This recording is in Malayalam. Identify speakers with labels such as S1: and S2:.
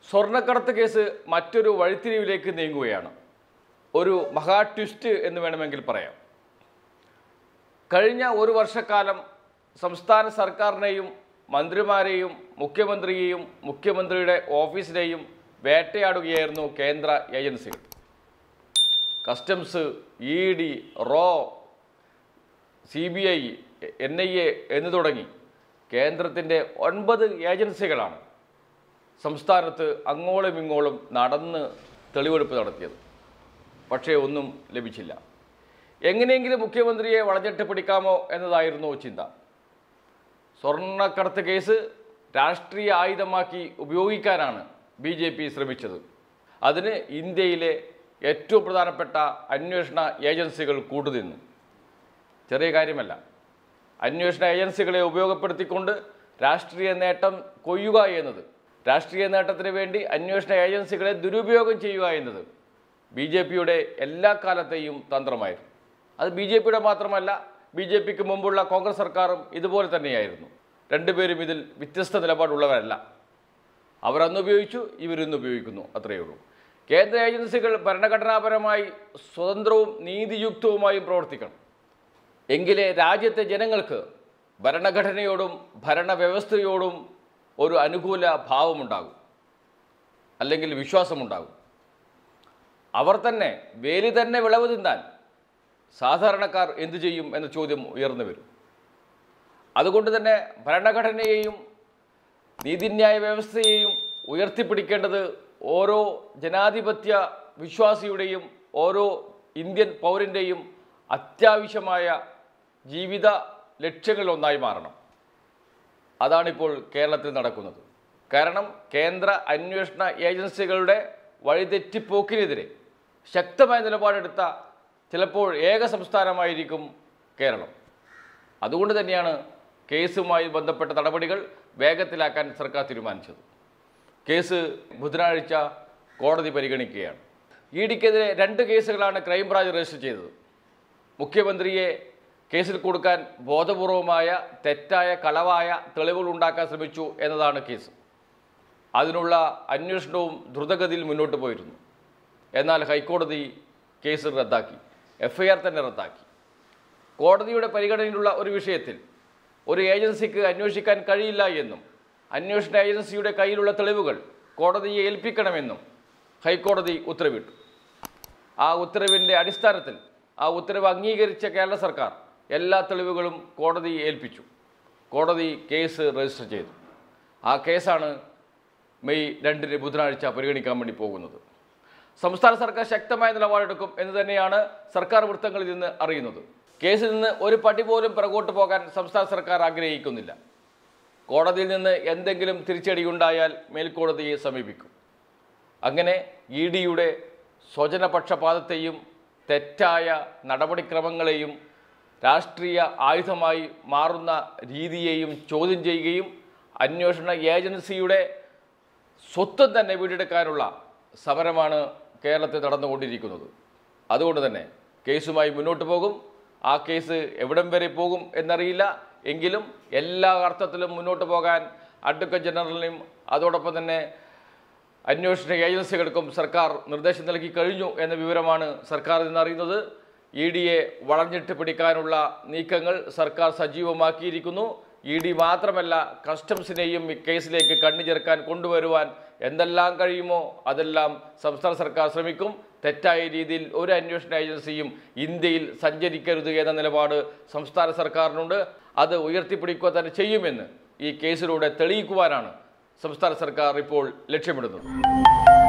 S1: സ്വർണ്ണക്കടത്ത് കേസ് മറ്റൊരു വഴിത്തിരിവിലേക്ക് നീങ്ങുകയാണ് ഒരു മഹാ ട്വിസ്റ്റ് എന്ന് വേണമെങ്കിൽ പറയാം കഴിഞ്ഞ ഒരു വർഷക്കാലം സംസ്ഥാന സർക്കാരിനെയും മന്ത്രിമാരെയും മുഖ്യമന്ത്രിയെയും മുഖ്യമന്ത്രിയുടെ ഓഫീസിനെയും വേട്ടയാടുകയായിരുന്നു കേന്ദ്ര ഏജൻസികൾ കസ്റ്റംസ് ഇ ഡി റോ C B I N I A എന്ന് തുടങ്ങി കേന്ദ്രത്തിൻ്റെ ഒൻപത് ഏജൻസികളാണ് സംസ്ഥാനത്ത് അങ്ങോളം ഇങ്ങോളം നടന്ന് തെളിവെടുപ്പ് നടത്തിയത് പക്ഷേ ഒന്നും ലഭിച്ചില്ല എങ്ങനെയെങ്കിലും മുഖ്യമന്ത്രിയെ വളഞ്ഞിട്ട് പിടിക്കാമോ എന്നതായിരുന്നു ചിന്ത സ്വർണ്ണക്കടത്ത് കേസ് രാഷ്ട്രീയ ആയുധമാക്കി ഉപയോഗിക്കാനാണ് ബി ജെ പി ശ്രമിച്ചത് അതിന് ഇന്ത്യയിലെ ഏറ്റവും പ്രധാനപ്പെട്ട അന്വേഷണ ഏജൻസികൾ കൂട്ടുനിന്നു ചെറിയ കാര്യമല്ല അന്വേഷണ ഏജൻസികളെ ഉപയോഗപ്പെടുത്തിക്കൊണ്ട് രാഷ്ട്രീയ നേട്ടം കൊയ്യുക എന്നത് രാഷ്ട്രീയ നേട്ടത്തിന് വേണ്ടി അന്വേഷണ ഏജൻസികളെ ദുരുപയോഗം ചെയ്യുക എന്നത് ബി ജെ പിയുടെ എല്ലാ കാലത്തെയും തന്ത്രമായിരുന്നു അത് ബി ജെ പിയുടെ മാത്രമല്ല ബി ജെ പിക്ക് മുമ്പുള്ള കോൺഗ്രസ് സർക്കാരും ഇതുപോലെ തന്നെയായിരുന്നു രണ്ടുപേരും ഇതിൽ വ്യത്യസ്ത നിലപാടുള്ളവരല്ല അവർ അന്ന് ഉപയോഗിച്ചു ഇവരിന്ന് ഉപയോഗിക്കുന്നു അത്രയേ ഉള്ളൂ കേന്ദ്ര ഏജൻസികൾ ഭരണഘടനാപരമായി സ്വതന്ത്രവും നീതിയുക്തവുമായും പ്രവർത്തിക്കണം എങ്കിലേ രാജ്യത്തെ ജനങ്ങൾക്ക് ഭരണഘടനയോടും ഭരണവ്യവസ്ഥയോടും ഒരു അനുകൂല ഭാവമുണ്ടാകും അല്ലെങ്കിൽ വിശ്വാസമുണ്ടാകും അവർ തന്നെ വേലി തന്നെ വിളവ് തിന്നാൻ സാധാരണക്കാർ എന്തു ചെയ്യും എന്ന ചോദ്യം ഉയർന്നു വരും അതുകൊണ്ട് തന്നെ ഭരണഘടനയെയും നീതിന്യായ വ്യവസ്ഥയെയും ഉയർത്തിപ്പിടിക്കേണ്ടത് ഓരോ ജനാധിപത്യ വിശ്വാസിയുടെയും ഓരോ ഇന്ത്യൻ പൗരൻ്റെയും അത്യാവശ്യമായ ജീവിത ലക്ഷ്യങ്ങളിലൊന്നായി മാറണം അതാണിപ്പോൾ കേരളത്തിൽ നടക്കുന്നത് കാരണം കേന്ദ്ര അന്വേഷണ ഏജൻസികളുടെ വഴിതെറ്റിപ്പോക്കിനെതിരെ ശക്തമായ നിലപാടെടുത്ത ചിലപ്പോൾ ഏക സംസ്ഥാനമായിരിക്കും കേരളം അതുകൊണ്ട് തന്നെയാണ് കേസുമായി ബന്ധപ്പെട്ട നടപടികൾ വേഗത്തിലാക്കാൻ സർക്കാർ തീരുമാനിച്ചത് കേസ് ബുധനാഴ്ച കോടതി പരിഗണിക്കുകയാണ് ഇ ഡിക്കെതിരെ രണ്ട് കേസുകളാണ് ക്രൈംബ്രാഞ്ച് രജിസ്റ്റർ ചെയ്തത് മുഖ്യമന്ത്രിയെ കേസിൽ കൊടുക്കാൻ ബോധപൂർവമായ തെറ്റായ കളവായ തെളിവുകൾ ഉണ്ടാക്കാൻ ശ്രമിച്ചു എന്നതാണ് കേസ് അതിനുള്ള അന്വേഷണവും ദ്രുതഗതിയിൽ മുന്നോട്ട് പോയിരുന്നു എന്നാൽ ഹൈക്കോടതി കേസ് റദ്ദാക്കി എഫ് ഐ ആർ തന്നെ റദ്ദാക്കി കോടതിയുടെ പരിഗണനയിലുള്ള ഒരു വിഷയത്തിൽ ഒരു ഏജൻസിക്ക് അന്വേഷിക്കാൻ കഴിയില്ല എന്നും അന്വേഷണ ഏജൻസിയുടെ കയ്യിലുള്ള തെളിവുകൾ കോടതിയെ ഏൽപ്പിക്കണമെന്നും ഹൈക്കോടതി ഉത്തരവിട്ടു ആ ഉത്തരവിൻ്റെ അടിസ്ഥാനത്തിൽ ആ ഉത്തരവ് അംഗീകരിച്ച കേരള സർക്കാർ എല്ലാ തെളിവുകളും കോടതിയെ ഏൽപ്പിച്ചു കോടതി കേസ് രജിസ്റ്റർ ചെയ്തു ആ കേസാണ് മെയ് രണ്ടിന് ബുധനാഴ്ച പരിഗണിക്കാൻ വേണ്ടി പോകുന്നത് സംസ്ഥാന സർക്കാർ ശക്തമായ നിലപാടെടുക്കും എന്ന് തന്നെയാണ് സർക്കാർ വൃത്തങ്ങളിൽ നിന്ന് അറിയുന്നത് കേസിൽ നിന്ന് ഒരു പടി പോലും പിറകോട്ട് പോകാൻ സംസ്ഥാന സർക്കാർ ആഗ്രഹിക്കുന്നില്ല കോടതിയിൽ നിന്ന് എന്തെങ്കിലും തിരിച്ചടിയുണ്ടായാൽ മേൽക്കോടതിയെ സമീപിക്കും അങ്ങനെ ഇ ഡിയുടെ സ്വജനപക്ഷപാതത്തെയും തെറ്റായ നടപടിക്രമങ്ങളെയും രാഷ്ട്രീയ ആയുധമായി മാറുന്ന രീതിയെയും ചോദ്യം ചെയ്യുകയും അന്വേഷണ ഏജൻസിയുടെ സ്വത്വം തന്നെ വീണ്ടെടുക്കാനുള്ള സമരമാണ് കേരളത്തിൽ നടന്നുകൊണ്ടിരിക്കുന്നത് അതുകൊണ്ട് തന്നെ കേസുമായി മുന്നോട്ട് പോകും ആ കേസ് എവിടം വരെ പോകും എന്നറിയില്ല എങ്കിലും എല്ലാ അർത്ഥത്തിലും മുന്നോട്ട് പോകാൻ അഡ്വക്കേറ്റ് ജനറലിനും അതോടൊപ്പം തന്നെ അന്വേഷണ ഏജൻസികൾക്കും സർക്കാർ നിർദ്ദേശം നൽകി കഴിഞ്ഞു എന്ന വിവരമാണ് സർക്കാരിൽ നിന്ന് അറിയുന്നത് ഇ ഡിയെ വളഞ്ഞിട്ട് പിടിക്കാനുള്ള നീക്കങ്ങൾ സർക്കാർ സജീവമാക്കിയിരിക്കുന്നു ഇ ഡി മാത്രമല്ല കസ്റ്റംസിനെയും ഈ കേസിലേക്ക് കണ്ണു ചേർക്കാൻ കൊണ്ടുവരുവാൻ എന്തെല്ലാം കഴിയുമോ അതെല്ലാം സംസ്ഥാന സർക്കാർ ശ്രമിക്കും തെറ്റായ രീതിയിൽ ഒരു അന്വേഷണ ഏജൻസിയും ഇന്ത്യയിൽ സഞ്ചരിക്കരുത് എന്ന നിലപാട് സംസ്ഥാന സർക്കാരിനുണ്ട് അത് ഉയർത്തിപ്പിടിക്കുക തന്നെ ചെയ്യുമെന്ന് ഈ കേസിലൂടെ തെളിയിക്കുവാനാണ് സംസ്ഥാന സർക്കാർ ഇപ്പോൾ ലക്ഷ്യമിടുന്നത്